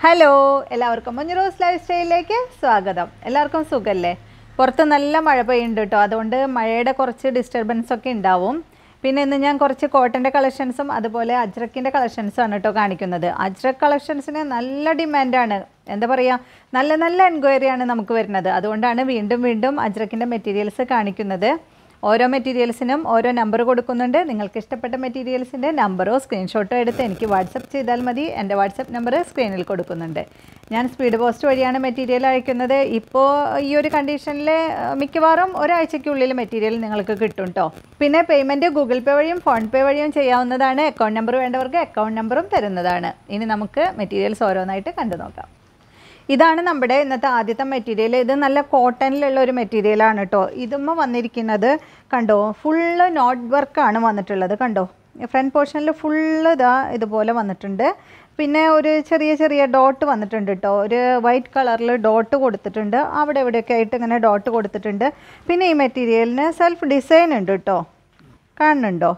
hello എല്ലാവർക്കും മഞ്ഞുറോസ് life സ്റ്റൈലിലേക്ക് സ്വാഗതം എല്ലാവർക്കും സുഖല്ലേ പുറത്ത് നല്ല മഴ പെയ്യുന്നുണ്ട് കേട്ടോ അതുകൊണ്ട് മഴയുടെ കുറച്ച് ഡിസ്റ്റർബൻസ് ഒക്കെ ഉണ്ടാവും പിന്നെ ഇന്ന് ഞാൻ കുറച്ച് കോട്ടൻ്റെ കളക്ഷൻസും അതുപോലെ അജ്രക്കിൻ്റെ കളക്ഷൻസും ആണ് കേട്ടോ കാണിക്കുന്നത് അജ്രക് കളക്ഷൻസിന് നല്ല ഡിമാൻഡാണ് എന്താ പറയുക നല്ല നല്ല എൻക്വയറിയാണ് നമുക്ക് വരുന്നത് അതുകൊണ്ടാണ് വീണ്ടും വീണ്ടും അജ്രക്കിൻ്റെ മെറ്റീരിയൽസ് കാണിക്കുന്നത് ഓരോ മെറ്റീരിയൽസിനും ഓരോ നമ്പർ കൊടുക്കുന്നുണ്ട് നിങ്ങൾക്ക് ഇഷ്ടപ്പെട്ട മെറ്റീരിയൽസിൻ്റെ നമ്പറോ സ്ക്രീൻഷോട്ടോ എടുത്ത് എനിക്ക് വാട്സപ്പ് ചെയ്താൽ മതി എൻ്റെ വാട്സപ്പ് നമ്പർ സ്ക്രീനിൽ കൊടുക്കുന്നുണ്ട് ഞാൻ സ്പീഡ് പോസ്റ്റ് വഴിയാണ് മെറ്റീരിയൽ അയക്കുന്നത് ഇപ്പോൾ ഈ ഒരു കണ്ടീഷനിൽ മിക്കവാറും ഒരാഴ്ചയ്ക്കുള്ളിൽ മെറ്റീരിയൽ നിങ്ങൾക്ക് കിട്ടും കേട്ടോ പിന്നെ പേയ്മെൻറ്റ് ഗൂഗിൾ പേ വഴിയും ഫോൺ പേ വഴിയും ചെയ്യാവുന്നതാണ് അക്കൗണ്ട് നമ്പർ വേണ്ടവർക്ക് അക്കൗണ്ട് നമ്പറും തരുന്നതാണ് ഇനി നമുക്ക് മെറ്റീരിയൽസ് ഓരോന്നായിട്ട് കണ്ടു നോക്കാം ഇതാണ് നമ്മുടെ ഇന്നത്തെ ആദ്യത്തെ മെറ്റീരിയൽ ഇത് നല്ല കോട്ടണിലുള്ള ഒരു മെറ്റീരിയലാണ് കേട്ടോ ഇതുമ്മ വന്നിരിക്കുന്നത് കണ്ടോ ഫുള്ള് നോട്ട് വർക്കാണ് വന്നിട്ടുള്ളത് കണ്ടോ ഫ്രണ്ട് പോർഷനിൽ ഫുള്ള് ഇതാ ഇതുപോലെ വന്നിട്ടുണ്ട് പിന്നെ ഒരു ചെറിയ ചെറിയ ഡോട്ട് വന്നിട്ടുണ്ട് കേട്ടോ ഒരു വൈറ്റ് കളറിൽ ഡോട്ട് കൊടുത്തിട്ടുണ്ട് അവിടെ ഇവിടെയൊക്കെ ആയിട്ട് ഇങ്ങനെ ഡോട്ട് കൊടുത്തിട്ടുണ്ട് പിന്നെ ഈ മെറ്റീരിയലിന് സെൽഫ് ഡിസൈൻ ഉണ്ട് കേട്ടോ കാണുന്നുണ്ടോ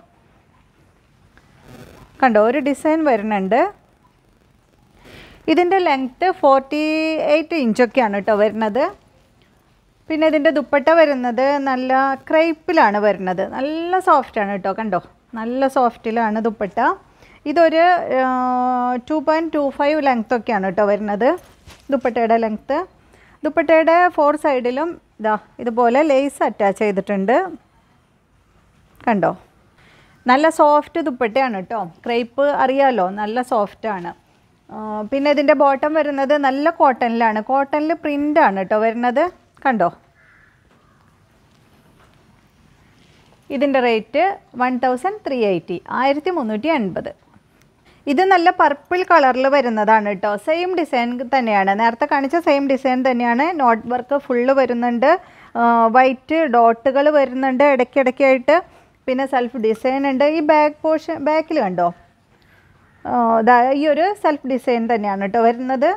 കണ്ടോ ഒരു ഡിസൈൻ വരുന്നുണ്ട് ഇതിൻ്റെ ലെങ്ത്ത് ഫോർട്ടി എയ്റ്റ് ഇഞ്ചൊക്കെയാണ് കേട്ടോ വരുന്നത് പിന്നെ ഇതിൻ്റെ ദുപ്പട്ട വരുന്നത് നല്ല ക്രൈപ്പിലാണ് വരുന്നത് നല്ല സോഫ്റ്റാണ് കേട്ടോ കണ്ടോ നല്ല സോഫ്റ്റിലാണ് ദുപ്പട്ട ഇതൊരു ടു പോയിൻറ്റ് ടു ഫൈവ് ലെങ്ത്തൊക്കെയാണ് കേട്ടോ വരുന്നത് ദുപ്പട്ടയുടെ ലെങ്ത്ത് ദുപ്പട്ടയുടെ ഫോർ സൈഡിലും ഇതാ ഇതുപോലെ ലേസ് അറ്റാച്ച് ചെയ്തിട്ടുണ്ട് കണ്ടോ നല്ല സോഫ്റ്റ് ദുപ്പട്ടയാണ് കേട്ടോ ക്രൈപ്പ് അറിയാലോ നല്ല സോഫ്റ്റാണ് പിന്നെ ഇതിൻ്റെ ബോട്ടം വരുന്നത് നല്ല കോട്ടണിലാണ് കോട്ടണിൽ പ്രിൻ്റാണ് കേട്ടോ വരുന്നത് കണ്ടോ ഇതിൻ്റെ rate one thousand three eighty ആയിരത്തി മുന്നൂറ്റി എൺപത് ഇത് നല്ല പർപ്പിൾ കളറിൽ വരുന്നതാണ് കേട്ടോ സെയിം ഡിസൈൻ തന്നെയാണ് നേരത്തെ കാണിച്ച സെയിം ഡിസൈൻ തന്നെയാണ് നോട്ട് വർക്ക് ഫുള്ള് വരുന്നുണ്ട് വൈറ്റ് ഡോട്ടുകൾ വരുന്നുണ്ട് ഇടയ്ക്കിടയ്ക്കായിട്ട് പിന്നെ സെൽഫ് ഡിസൈൻ ഉണ്ട് ഈ ബാക്ക് പോർഷൻ ബാക്കിൽ കണ്ടോ ഈ ഒരു സെൽഫ് ഡിസൈൻ തന്നെയാണ് കേട്ടോ വരുന്നത്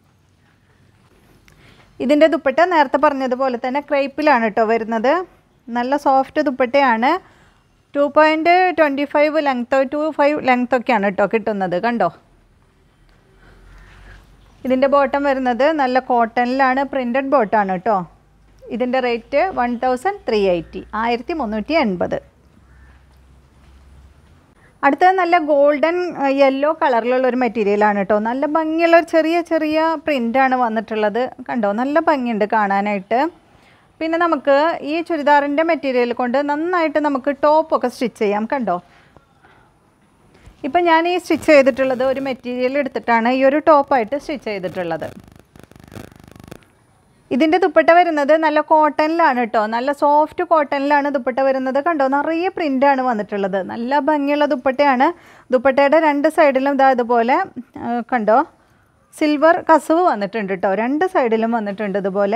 ഇതിൻ്റെ ദുപ്പട്ട നേരത്തെ പറഞ്ഞതുപോലെ തന്നെ ക്രൈപ്പിലാണ് കേട്ടോ വരുന്നത് നല്ല സോഫ്റ്റ് ദുപ്പട്ടയാണ് ടു പോയിൻറ്റ് ട്വൻറ്റി ഫൈവ് ലെങ്ത്തോ ടു ഫൈവ് ലെങ്ത്തൊക്കെയാണ് കേട്ടോ കിട്ടുന്നത് കണ്ടോ ഇതിൻ്റെ ബോട്ടം വരുന്നത് നല്ല കോട്ടണിലാണ് പ്രിൻറ്റഡ് ബോട്ടാണ് കേട്ടോ ഇതിൻ്റെ rate one thousand three eighty ആയിരത്തി മുന്നൂറ്റി എൺപത് അടുത്തത് നല്ല ഗോൾഡൻ യെല്ലോ കളറിലുള്ള ഒരു മെറ്റീരിയലാണ് കേട്ടോ നല്ല ഭംഗിയുള്ള ഒരു ചെറിയ ചെറിയ പ്രിൻ്റാണ് വന്നിട്ടുള്ളത് കണ്ടോ നല്ല ഭംഗിയുണ്ട് കാണാനായിട്ട് പിന്നെ നമുക്ക് ഈ ചുരിദാറിൻ്റെ മെറ്റീരിയൽ കൊണ്ട് നന്നായിട്ട് നമുക്ക് ടോപ്പൊക്കെ സ്റ്റിച്ച് ചെയ്യാം കണ്ടോ ഇപ്പം ഞാൻ ഈ സ്റ്റിച്ച് ചെയ്തിട്ടുള്ളത് ഒരു മെറ്റീരിയൽ എടുത്തിട്ടാണ് ഈ ഒരു ടോപ്പായിട്ട് സ്റ്റിച്ച് ചെയ്തിട്ടുള്ളത് ഇതിൻ്റെ ദുപ്പട്ട വരുന്നത് നല്ല കോട്ടണിലാണ് കേട്ടോ നല്ല സോഫ്റ്റ് കോട്ടണിലാണ് ദുപ്പട്ട വരുന്നത് കണ്ടോ നിറയെ പ്രിൻ്റാണ് വന്നിട്ടുള്ളത് നല്ല ഭംഗിയുള്ള ദുപ്പട്ടയാണ് ദുപ്പട്ടയുടെ രണ്ട് സൈഡിലും ഇതാ ഇതുപോലെ കണ്ടോ സിൽവർ കസവ് വന്നിട്ടുണ്ട് കേട്ടോ രണ്ട് സൈഡിലും വന്നിട്ടുണ്ട് ഇതുപോലെ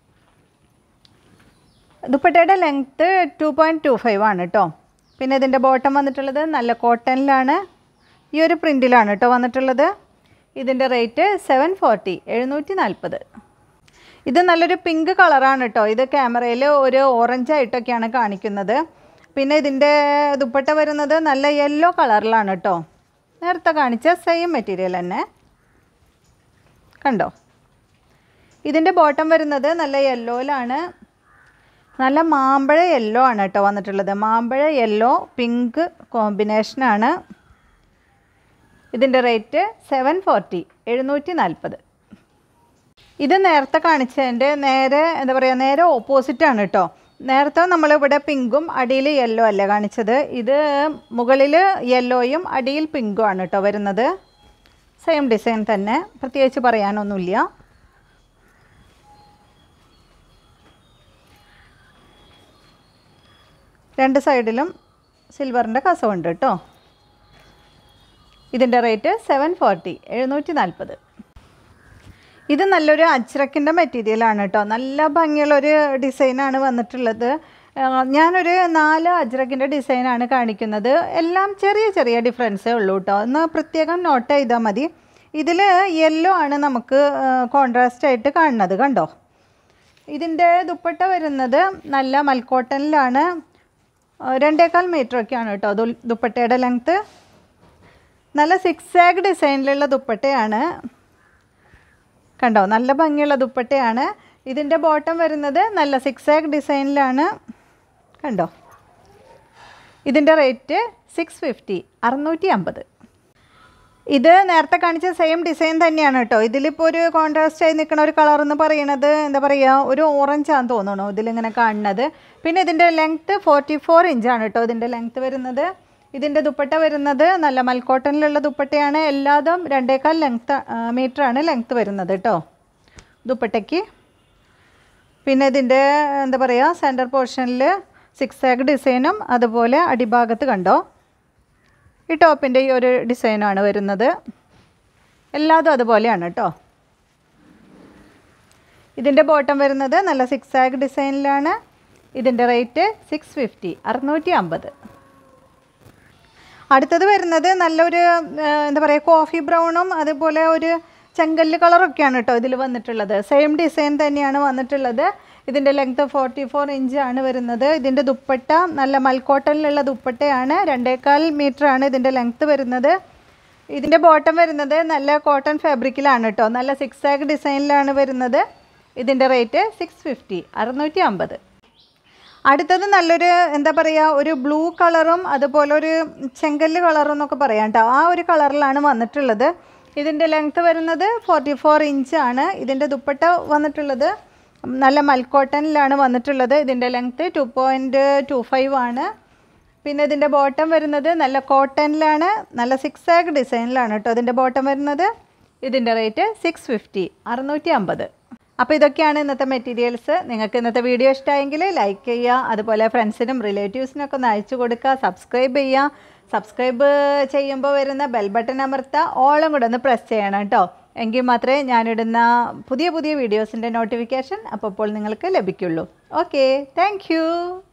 ദുപ്പട്ടയുടെ length two point two five ആണ് കേട്ടോ പിന്നെ ഇതിൻ്റെ ബോട്ടം വന്നിട്ടുള്ളത് നല്ല കോട്ടണിലാണ് ഈ ഒരു പ്രിൻറ്റിലാണ് കേട്ടോ വന്നിട്ടുള്ളത് ഇതിൻ്റെ റേറ്റ് സെവൻ ഫോർട്ടി എഴുന്നൂറ്റി നാൽപ്പത് ഇത് നല്ലൊരു പിങ്ക് കളറാണ് കേട്ടോ ഇത് ക്യാമറയിൽ ഒരു ഓറഞ്ച് ആയിട്ടൊക്കെയാണ് കാണിക്കുന്നത് പിന്നെ ഇതിൻ്റെ ദുപ്പട്ട വരുന്നത് നല്ല യെല്ലോ കളറിലാണ് കേട്ടോ നേരത്തെ കാണിച്ച സെയിം മെറ്റീരിയൽ തന്നെ കണ്ടോ ഇതിൻ്റെ ബോട്ടം വരുന്നത് നല്ല യെല്ലോയിലാണ് നല്ല മാമ്പഴ യെല്ലോ ആണ് കേട്ടോ വന്നിട്ടുള്ളത് മാമ്പഴ യെല്ലോ പിങ്ക് കോമ്പിനേഷനാണ് ഇതിൻ്റെ റേറ്റ് സെവൻ ഫോർട്ടി എഴുന്നൂറ്റി നാൽപ്പത് ഇത് നേരത്തെ കാണിച്ചതിൻ്റെ നേരെ എന്താ പറയുക നേരെ ഓപ്പോസിറ്റ് ആണ് കേട്ടോ നേരത്തെ നമ്മളിവിടെ പിങ്കും അടിയിൽ യെല്ലോ അല്ലേ കാണിച്ചത് ഇത് മുകളിൽ യെല്ലോയും അടിയിൽ പിങ്കും ആണ് കേട്ടോ വരുന്നത് സെയിം ഡിസൈൻ തന്നെ പ്രത്യേകിച്ച് പറയാനൊന്നുമില്ല രണ്ട് സൈഡിലും സിൽവറിൻ്റെ കസവുണ്ട് കേട്ടോ ഇതിൻ്റെ റേറ്റ് സെവൻ ഫോർട്ടി എഴുന്നൂറ്റി നാൽപ്പത് ഇത് നല്ലൊരു അജ്രക്കിൻ്റെ മെറ്റീരിയലാണ് കേട്ടോ നല്ല ഭംഗിയുള്ളൊരു ഡിസൈനാണ് വന്നിട്ടുള്ളത് ഞാനൊരു നാല് അജ്രക്കിൻ്റെ ഡിസൈനാണ് കാണിക്കുന്നത് എല്ലാം ചെറിയ ചെറിയ ഡിഫറൻസേ ഉള്ളൂ കേട്ടോ ഒന്ന് പ്രത്യേകം നോട്ട് ചെയ്താൽ മതി ഇതിൽ യെല്ലോ ആണ് നമുക്ക് കോൺട്രാസ്റ്റ് ആയിട്ട് കാണുന്നത് കണ്ടോ ഇതിൻ്റെ ദുപ്പട്ട വരുന്നത് നല്ല മൽക്കോട്ടനിലാണ് രണ്ടേകാൽ മീറ്ററൊക്കെയാണ് കേട്ടോ ദുപ്പട്ടയുടെ ലെങ്ത്ത് നല്ല സിക്സ് ആഗ് ഡിസൈനിലുള്ള ദുപ്പട്ടയാണ് കണ്ടോ നല്ല ഭംഗിയുള്ള ദുപ്പട്ടയാണ് ഇതിൻ്റെ ബോട്ടം വരുന്നത് നല്ല സിക്സ് ആക്ക് ഡിസൈനിലാണ് കണ്ടോ ഇതിൻ്റെ റേറ്റ് സിക്സ് ഫിഫ്റ്റി അറുന്നൂറ്റി അമ്പത് ഇത് നേരത്തെ കാണിച്ച സെയിം ഡിസൈൻ തന്നെയാണ് കേട്ടോ ഇതിലിപ്പോൾ ഒരു കോൺട്രാസ്റ്റ് ആയി നിൽക്കുന്ന ഒരു കളർ എന്ന് പറയുന്നത് എന്താ പറയുക ഒരു ഓറഞ്ച് ആണെന്ന് തോന്നണു ഇതിലിങ്ങനെ കാണുന്നത് പിന്നെ ഇതിൻ്റെ ലെങ്ത്ത് ഫോർട്ടി ഫോർ ഇഞ്ചാണ് കേട്ടോ ഇതിൻ്റെ ലെങ്ത്ത് വരുന്നത് ഇതിൻ്റെ ദുപ്പട്ട വരുന്നത് നല്ല മൽക്കോട്ടനിലുള്ള ദുപ്പട്ടയാണ് എല്ലാതും രണ്ടേക്കാൽ ലെങ്ത്ത് മീറ്ററാണ് ലെങ്ത്ത് വരുന്നത് കേട്ടോ ദുപ്പട്ടയ്ക്ക് പിന്നെ ഇതിൻ്റെ എന്താ പറയുക സെൻറ്റർ പോർഷനിൽ സിക്സ് ആഗ് ഡിസൈനും അതുപോലെ അടിഭാഗത്ത് കണ്ടോ ഈ ടോപ്പിൻ്റെ ഈ ഒരു ഡിസൈനാണ് വരുന്നത് എല്ലാതും അതുപോലെയാണ് കേട്ടോ ഇതിൻ്റെ ബോട്ടം വരുന്നത് നല്ല സിക്സ് ആഗ് ഡിസൈനിലാണ് ഇതിൻ്റെ റേറ്റ് സിക്സ് ഫിഫ്റ്റി അറുന്നൂറ്റി അമ്പത് അടുത്തത് വരുന്നത് നല്ലൊരു ആ, എന്താ പറയുക കോഫി ബ്രൗണും അതുപോലെ ഒരു ചെങ്കല്ല് കളറൊക്കെയാണ് കേട്ടോ ഇതിൽ വന്നിട്ടുള്ളത് സെയിം ഡിസൈൻ തന്നെയാണ് വന്നിട്ടുള്ളത് ഇതിൻ്റെ ലെങ്ത്ത് ഫോർട്ടി ഫോർ ഇഞ്ചാണ് വരുന്നത് ഇതിൻ്റെ ദുപ്പട്ട നല്ല മൽക്കോട്ടനിലുള്ള ദുപ്പട്ടയാണ് രണ്ടേകാൽ മീറ്ററാണ് ഇതിൻ്റെ ലെങ്ത്ത് വരുന്നത് ഇതിൻ്റെ ബോട്ടം വരുന്നത് നല്ല കോട്ടൺ ഫാബ്രിക്കിലാണ് കേട്ടോ നല്ല സിക്സ് ആഗ് ഡിസൈനിലാണ് വരുന്നത് ഇതിൻ്റെ റേറ്റ് സിക്സ് ഫിഫ്റ്റി അറുന്നൂറ്റി അമ്പത് അടുത്തത് നല്ലൊരു എന്താ പറയുക ഒരു ബ്ലൂ കളറും അതുപോലെ ഒരു ചെങ്കല്ല് കളറും എന്നൊക്കെ പറയാം കേട്ടോ ആ ഒരു കളറിലാണ് വന്നിട്ടുള്ളത് ഇതിൻ്റെ ലെങ്ത്ത് വരുന്നത് ഫോർട്ടി ഫോർ ഇഞ്ചാണ് ഇതിൻ്റെ ദുപ്പട്ട വന്നിട്ടുള്ളത് നല്ല മൽക്കോട്ടനിലാണ് വന്നിട്ടുള്ളത് ഇതിൻ്റെ length two point two five ആണ് പിന്നെ ഇതിൻ്റെ ബോട്ടം വരുന്നത് നല്ല കോട്ടണിലാണ് നല്ല സിക്സ് ആഗ് ഡിസൈനിലാണ് കേട്ടോ ഇതിൻ്റെ ബോട്ടം വരുന്നത് ഇതിൻ്റെ റേറ്റ് സിക്സ് ഫിഫ്റ്റി അറുന്നൂറ്റി അമ്പത് അപ്പോൾ ഇതൊക്കെയാണ് ഇന്നത്തെ മെറ്റീരിയൽസ് നിങ്ങൾക്ക് ഇന്നത്തെ വീഡിയോ ഇഷ്ടമായെങ്കിൽ ലൈക്ക് ചെയ്യുക അതുപോലെ ഫ്രണ്ട്സിനും റിലേറ്റീവ്സിനൊക്കെ ഒന്ന് അയച്ചു കൊടുക്കുക സബ്സ്ക്രൈബ് ചെയ്യുക സബ്സ്ക്രൈബ് ചെയ്യുമ്പോൾ വരുന്ന ബെൽ ബട്ടൺ അമർത്തുക ഓളം കൂടെ ഒന്ന് പ്രസ് ചെയ്യണം കേട്ടോ എങ്കിൽ മാത്രമേ ഞാനിടുന്ന പുതിയ പുതിയ വീഡിയോസിൻ്റെ നോട്ടിഫിക്കേഷൻ അപ്പോൾ നിങ്ങൾക്ക് ലഭിക്കുള്ളൂ ഓക്കെ താങ്ക്